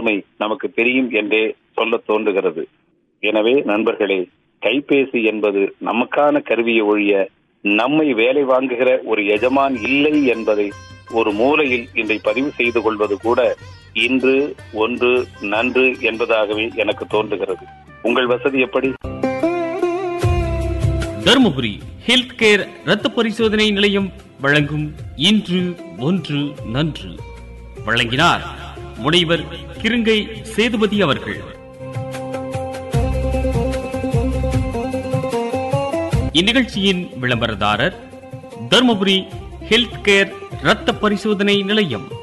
பசுமை நமக்கு தெரியும் என்றே சொல்ல தோன்றுகிறது எனவே நண்பர்களே கைபேசி என்பது நமக்கான கருவியை ஒழிய நம்மை வேலை வாங்குகிற ஒரு எஜமான் இல்லை என்பதை ஒரு மூலையில் இன்றை பதிவு செய்து கொள்வது கூட இன்று ஒன்று நன்று என்பதாகவே எனக்கு தோன்றுகிறது உங்கள் வசதி எப்படி தருமபுரி ஹெல்த் கேர் ரத்த பரிசோதனை நிலையம் வழங்கும் இன்று ஒன்று நன்று வழங்கினார் முனைவர் கிருங்கை சேதுபதி அவர்கள் இந்நிகழ்ச்சியின் விளம்பரதாரர் தருமபுரி ஹெல்த் கேர் ரத்த பரிசோதனை நிலையம்